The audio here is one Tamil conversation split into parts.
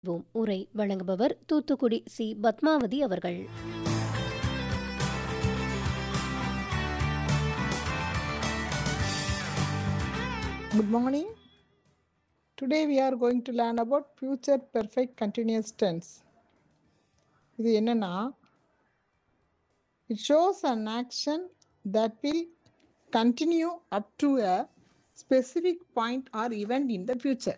வும் உரை வழங்குபவர் தூத்துக்குடி சி பத்மாவதி அவர்கள் Good morning. Today we are going to learn about future perfect continuous tense. இது என்னன்னா it shows an action that will continue up to a specific point or event in the future.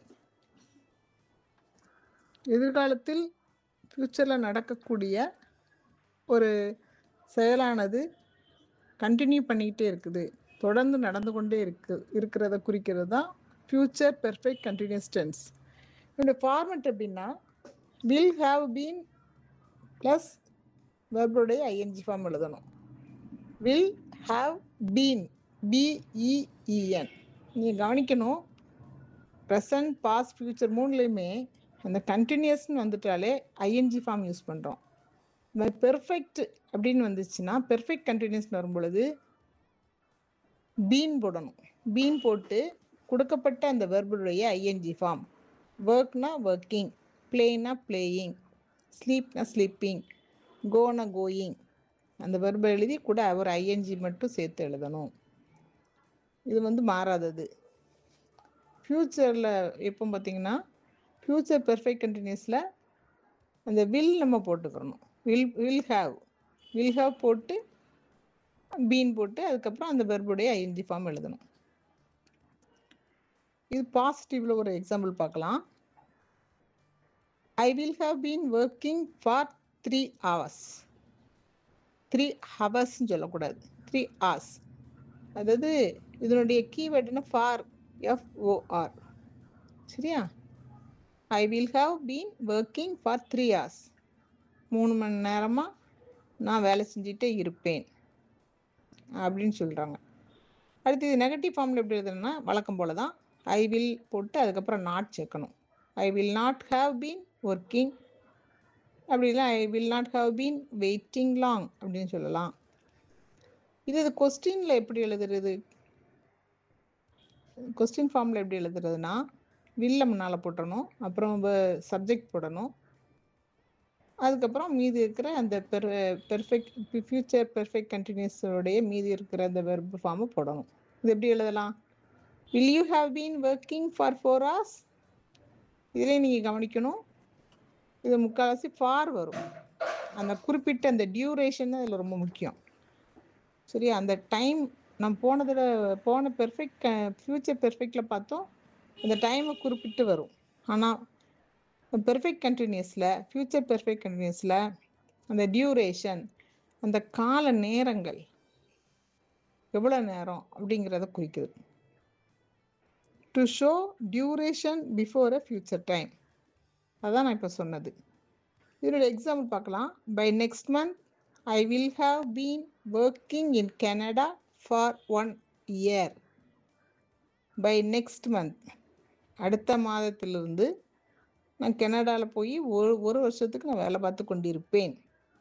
எதிர்காலத்தில் ஃப்யூச்சரில் நடக்கக்கூடிய ஒரு செயலானது கண்டினியூ பண்ணிக்கிட்டே இருக்குது தொடர்ந்து நடந்து கொண்டே இருக்கு இருக்கிறத குறிக்கிறது தான் ஃப்யூச்சர் பெர்ஃபெக்ட் கண்டினியூஸ் டென்ஸ் இதோட ஃபார்மெட் எப்படின்னா வில் ஹாவ் பீன் ப்ளஸ் வெர்புடைய ஐஎன்ஜி ஃபார்ம் எழுதணும் வில் ஹாவ் பீன் பிஇஇஎன் நீங்கள் கவனிக்கணும் ப்ரெசன்ட் பாஸ்ட் ஃப்யூச்சர் மூணுலேயுமே அந்த கண்டினியூஸ்னு வந்துட்டாலே ஐஎன்ஜி ஃபார்ம் யூஸ் பண்ணுறோம் இந்த பெர்ஃபெக்ட் அப்படின்னு வந்துச்சுன்னா பெர்ஃபெக்ட் கண்டினியூஸ்னு வரும் பொழுது பீன் போடணும் பீன் போட்டு கொடுக்கப்பட்ட அந்த வெர்புடைய ஐஎன்ஜி ஃபார்ம் ஒர்க்னா ஒர்க்கிங் பிளேனா பிளேயிங் ஸ்லீப்னா ஸ்லீப்பிங் கோனா கோயிங் அந்த வெர்பை எழுதி கூட ஒரு ஐஎன்ஜி மட்டும் சேர்த்து எழுதணும் இது வந்து மாறாதது ஃப்யூச்சரில் எப்போ பார்த்தீங்கன்னா ஃப்யூச்சர் பெர்ஃபெக்ட் கண்டினியூஸில் அந்த வில் நம்ம போட்டுக்கிறணும் will will have will have போட்டு பீன் போட்டு அதுக்கப்புறம் அந்த வெர்புடைய ஐஎன்ஜி ஃபார்ம் எழுதணும் இது பாசிட்டிவ்ல ஒரு எக்ஸாம்பிள் பார்க்கலாம் I will have been working for three hours three ஹவர்ஸ்ன்னு சொல்லக்கூடாது த்ரீ ஹவர்ஸ் அதாவது இதனுடைய கீவேர்டுனா ஃபார் எஃப்ஓஆர் சரியா I will have been working for three hours மூணு மணி நேரமாக நான் வேலை செஞ்சுட்டே இருப்பேன் அப்படின்னு சொல்கிறாங்க அடுத்து இது நெகட்டிவ் ஃபார்மில் எப்படி எழுதுனா வழக்கம் போல தான் ஐ வில் போட்டு அதுக்கப்புறம் நாட் சேர்க்கணும் I will not have been working அப்படி இல்லை I will not have been waiting long அப்படின்னு சொல்லலாம் இது இது கொஸ்டினில் எப்படி எழுதுறது கொஸ்டின் ஃபார்மில் எப்படி எழுதுறதுனா வில்ல முன்னால் போட்டணும் அப்புறம் சப்ஜெக்ட் போடணும் அதுக்கப்புறம் மீதி இருக்கிற அந்த பெர் பெர்ஃபெக்ட் ஃப்யூச்சர் பெர்ஃபெக்ட் கண்டினியூஸோடைய மீதி இருக்கிற அந்த வெர்பு ஃபார்மை போடணும் இது எப்படி எழுதலாம் will you have been working for four hours இதிலே நீங்கள் கவனிக்கணும் இது முக்கால்வாசி ஃபார் வரும் அந்த குறிப்பிட்ட அந்த டியூரேஷன் அதில் ரொம்ப முக்கியம் சரியா அந்த டைம் நம்ம போனதில் போன பெர்ஃபெக்ட் ஃப்யூச்சர் பெர்ஃபெக்டில் பார்த்தோம் அந்த டைமை குறிப்பிட்டு வரும் ஆனால் பெர்ஃபெக்ட் கண்டினியூஸில் ஃப்யூச்சர் பெர்ஃபெக்ட் கண்டினியூஸில் அந்த டியூரேஷன் அந்த கால நேரங்கள் எவ்வளோ நேரம் அப்படிங்கிறத குறிக்குது to show duration before a future time அதான் நான் இப்போ சொன்னது இதோட எக்ஸாம்பிள் பார்க்கலாம் by next month I will have been working in Canada for one year by next month அடுத்த மாதத்திலிருந்து நான் கனடாவில் போய் ஒரு ஒரு வருஷத்துக்கு நான் வேலை பார்த்து கொண்டிருப்பேன்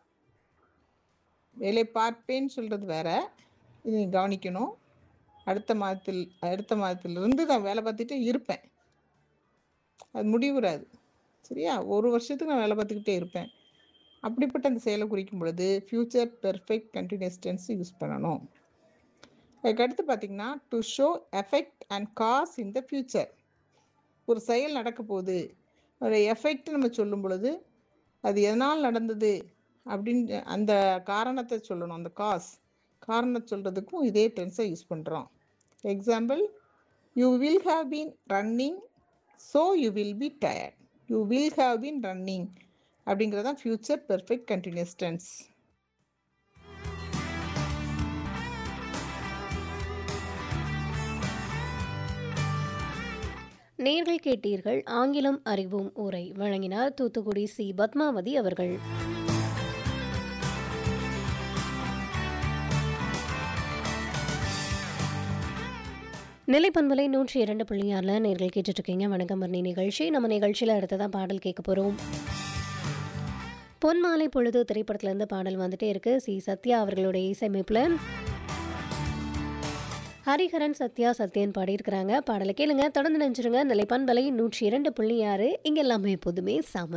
வேலை பார்ப்பேன்னு சொல்கிறது வேற இது நீ கவனிக்கணும் அடுத்த மாதத்தில் அடுத்த மாதத்திலிருந்து நான் வேலை பார்த்துட்டே இருப்பேன் அது முடிவுறாது சரியா ஒரு வருஷத்துக்கு நான் வேலை பார்த்துக்கிட்டே இருப்பேன் அப்படிப்பட்ட அந்த செயலை குறிக்கும் பொழுது future perfect continuous tense use பண்ணணும் அதுக்கு அடுத்து பார்த்தீங்கன்னா to show effect and cause in the future ஒரு செயல் நடக்க போகுது அதோட எஃபெக்ட் நம்ம சொல்லும் பொழுது அது எதனால் நடந்தது அப்படின்னு அந்த காரணத்தை சொல்லணும் அந்த காஸ் காரணத்தை சொல்கிறதுக்கும் இதே டென்ஸை யூஸ் பண்ணுறோம் example you will have been running so you will be tired you will have been running அப்படிங்கிறது தான் ஃப்யூச்சர் பெர்ஃபெக்ட் கண்டினியூஸ் டென்ஸ் நேர்கள் கேட்டீர்கள் ஆங்கிலம் அறிவும் உரை வழங்கினார் தூத்துக்குடி சி பத்மாவதி அவர்கள் நிலைப்பண்பலை நூற்றி இரண்டு புள்ளி ஆறில் நேர்கள் கேட்டுட்ருக்கீங்க வணக்கம் மரணி நிகழ்ச்சி நம்ம நிகழ்ச்சியில் அடுத்ததான் பாடல் கேட்க போகிறோம் பொன்மாலை பொழுது திரைப்படத்துலேருந்து பாடல் வந்துட்டே இருக்கு சி சத்யா அவர்களுடைய இசையமைப்பில் ஹரிஹரன் சத்யா சத்யன் பாடியிருக்கிறாங்க பாடலை கேளுங்க தொடர்ந்து நினைச்சிருங்க நிலைப்பண்பலை நூற்றி இரண்டு புள்ளி ஆறு இங்கே எல்லாமே எப்போதுமே சாம